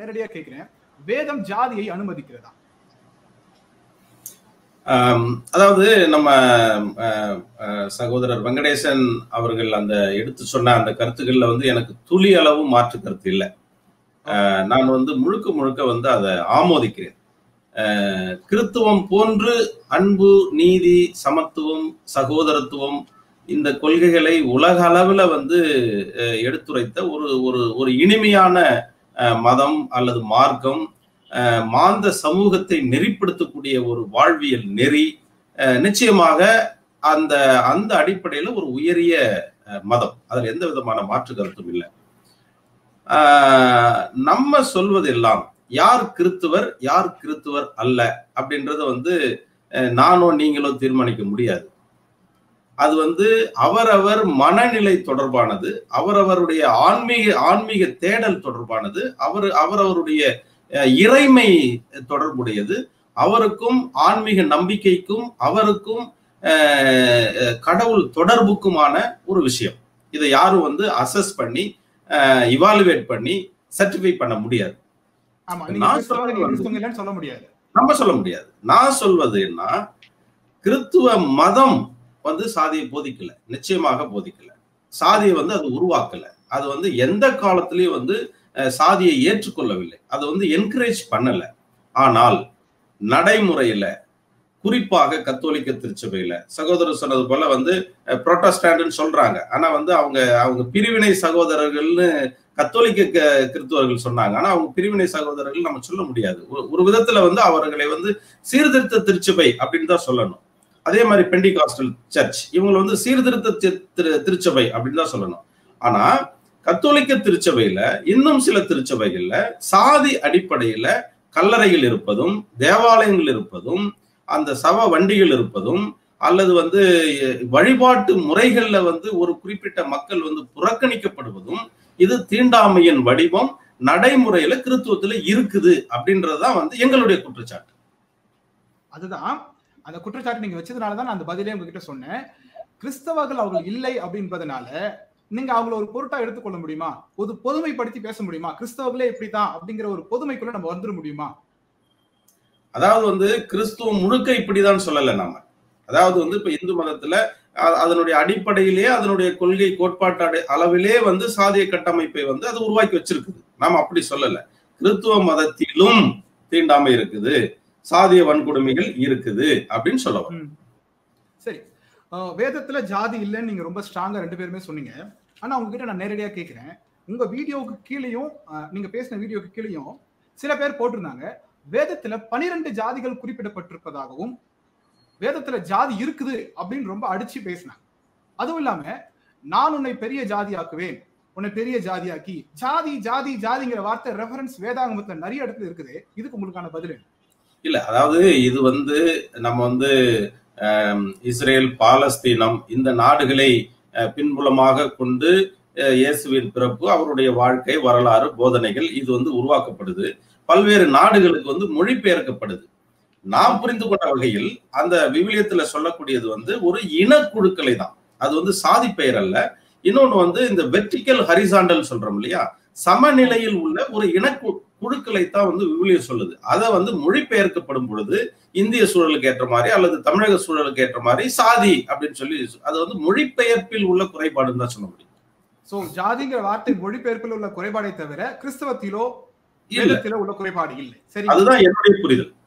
நேரடியா கேட்கிறேன் வேதம் ஜாதியை அனுமதிக்கிறதா ஆம், அதாவது நம்ம அஹ், அஹ், சகோதரர் வெங்கடேசன் அவர்கள் அந்த எடுத்து சொன்ன அந்த கருத்துக்கள்ல வந்து எனக்கு துளி அளவு மாற்று கருத்து இல்லை அஹ், நான் வந்து முழுக்க முழுக்க வந்து அதை ஆமோதிக்கிறேன் அஹ், கிறித்துவம் போன்று அன்பு நீதி சமத்துவம் சகோதரத்துவம் இந்த கொள்கைகளை உலக அளவுல வந்து அஹ், எடுத்துரைத்த ஒரு ஒரு ஒரு இனிமையான அஹ், மதம் அல்லது மார்க்கம் அஹ், மாந்த சமூகத்தை நெறிப்படுத்தக்கூடிய ஒரு வாழ்வியல் நெறி அஹ், நிச்சயமாக அந்த அந்த அடிப்படையில ஒரு உயரிய அஹ், மதம் அதுல எந்த விதமான மாற்று கருத்தும் இல்லை ஆஹ், நம்ம சொல்வதெல்லாம் யார் கிறித்துவர் யார் கிறித்துவர் அல்ல அப்படின்றத வந்து அஹ், நானோ நீங்களோ தீர்மானிக்க முடியாது அது வந்து அவரவர் மனநிலை தொடர்பானது அவரவருடைய ஆன்மீக ஆன்மீக தேடல் தொடர்பானது அவர் அவரவருடைய அஹ், இறைமை தொடர்புடையது அவருக்கும் ஆன்மீக நம்பிக்கைக்கும் அவருக்கும் அஹ், அஹ், கடவுள் தொடர்புக்குமான ஒரு விஷயம் இதை யாரும் வந்து அசஸ் பண்ணி இவாலுவேட் பண்ணி சர்டிஃபை பண்ண முடியாது ஆமா நான் நீங்க கிறிஸ்தவங்க, சொல்றது நீங்க வந்து- கிறிஸ்தவங்க இல்லைன்னு சொல்ல முடியாது நம்ம சொல்ல முடியாது நான் சொல்வது என்ன கிறித்துவ மதம் வந்து சாதியை போதிக்கல நிச்சயமாக போதிக்கல சாதியை வந்து அது உருவாக்கல அது வந்து எந்த காலத்திலயும் வந்து அஹ், சாதியை ஏற்றுக்கொள்ளவில்லை அது வந்து என்கரேஜ் பண்ணல ஆனால் நடைமுறையில குறிப்பாக கத்தோலிக்க திருச்சபையில சகோதரர் சொன்னது போல வந்து புரோட்டஸ்டாண்ட்னு சொல்றாங்க ஆனா வந்து அவங்க அவங்க பிரிவினை சகோதரர்கள்னு கத்தோலிக்க க- கிறிஸ்துவர்கள் சொன்னாங்க ஆனா அவங்க பிரிவினை சகோதரர்கள் நம்ம சொல்ல முடியாது ஒரு- ஒரு விதத்துல வந்து அவர்களை வந்து சீர்திருத்த திருச்சபை அப்படின்னு தான் சொல்லணும் அதே மாதிரி பெண்டிகாஸ்டல் சர்ச் இவங்க வந்து சீர்திருத்த தி- திரு- திருச்சபை அப்படின்னு தான் சொல்லணும் ஆனா கத்தோலிக்க திருச்சபையில இன்னும் சில திருச்சபைகள்ல சாதி அடிப்படையில கல்லறைகள் இருப்பதும் தேவாலயங்கள் இருப்பதும் அந்த சவ வண்டிகள் இருப்பதும் அல்லது வந்து அஹ், வழிபாட்டு முறைகள்ல வந்து ஒரு குறிப்பிட்ட மக்கள் வந்து புறக்கணிக்கப்படுவதும் இது தீண்டாமையின் வடிவம் நடைமுறையில கிறித்துவத்துல இருக்குது அப்படின்றதுதான் வந்து எங்களுடைய குற்றச்சாட்டு அதுதான் அந்த குற்றச்சாட்டு நீங்க வச்சதுனால தான் நான் அந்த பதிலே உங்ககிட்ட சொன்னேன் கிறிஸ்தவர்கள் அவர்கள் இல்லை அப்படின்றதுனால நீங்க அவங்கள ஒரு பொருட்டா எடுத்துக்கொள்ள முடியுமா ஒரு பொதுமைப்படுத்தி பேச முடியுமா கிறிஸ்தவர்களே இப்படித்தான் அப்படிங்கிற ஒரு பொதுமைக்குள்ள நம்ம வந்துட முடியுமா அதாவது வந்து கிறிஸ்துவம் முழுக்க இப்படிதான் சொல்லல நாம அதாவது வந்து இப்ப இந்து மதத்துல அ- அதனுடைய அடிப்படையிலே அதனுடைய கொள்கை கோட்பாட்டு அடை- அளவிலே வந்து சாதிய கட்டமைப்பை வந்து அது உருவாக்கி வச்சிருக்குது நாம அப்படி சொல்லல கிறித்துவ மதத்திலும் தீண்டாமை இருக்குது சாதிய வன்கொடுமைகள் இருக்குது அப்படின்னு சொல்ல வரோம். ம். சரி அஹ் வேதத்துல ஜாதி இல்லைன்னு நீங்க ரொம்ப ஸ்ட்ராங்கா ரெண்டு பேருமே சொன்னீங்க ஆனா உங்ககிட்ட நான் நேரடியா கேட்கிறேன் உங்க வீடியோவுக்கு கீழேயும் அஹ், நீங்க பேசின வீடியோக்கு கீழேயும் சில பேர் போட்டிருந்தாங்க வேதத்துல பனிரெண்டு ஜாதிகள் குறிப்பிடப்பட்டிருப்பதாகவும் வேதத்துல ஜாதி இருக்குது அப்படின்னு ரொம்ப அடிச்சு பேசினாங்க அதுவும் இல்லாம நான் உன்னை பெரிய ஜாதியாக்குவேன் உன்னை பெரிய ஜாதியாக்கி ஜாதி ஜாதி ஜாதிங்கிற வார்த்தை ரெஃபரன்ஸ் வேதாகமத்துல நிறைய இடத்துல இருக்குது இதுக்கு உங்களுக்கான பதில் என்ன? இல்ல அதாவது இது வந்து நம்ம வந்து ஆம், இஸ்ரேல் பாலஸ்தீனம் இந்த நாடுகளை அஹ், பின்புலமாக கொண்டு அஹ், இயேசுவின் பிறப்பு அவருடைய வாழ்க்கை வரலாறு போதனைகள் இது வந்து உருவாக்கப்படுது பல்வேறு நாடுகளுக்கு வந்து மொழிபெயர்க்கப்படுது நாம் புரிந்து கொண்ட வகையில் அந்த விவிலியத்துல சொல்லக்கூடியது வந்து ஒரு இனக்குழுக்களை தான் அது வந்து சாதி பெயர் அல்ல இன்னொன்னு வந்து இந்த வெர்டிக்கல் ஹரிசாண்டல் சொல்றோம் இல்லையா சமநிலையில் உள்ள ஒரு இனக்கு குழுக்களை தான் வந்து விவிலியம் சொல்லுது அதை வந்து மொழிபெயர்க்கப்படும் பொழுது இந்திய சூழலுக்கு ஏற்ற மாதிரி அல்லது தமிழக சூழலுக்கு ஏற்ற மாதிரி சாதி அப்படின்னு சொல்லி அது வந்து மொழிபெயர்ப்பில் உள்ள குறைபாடுன்னு தான் சொல்ல முடியும் சோ ஜாதிங்கிற வார்த்தை மொழிபெயர்ப்பில் உள்ள குறைபாடை தவிர கிறிஸ்தவத்திலோ இல்ல வேதத்திலோ உள்ள குறைபாடு இல்லை சரி அதுதான் என்னுடைய புரிதல்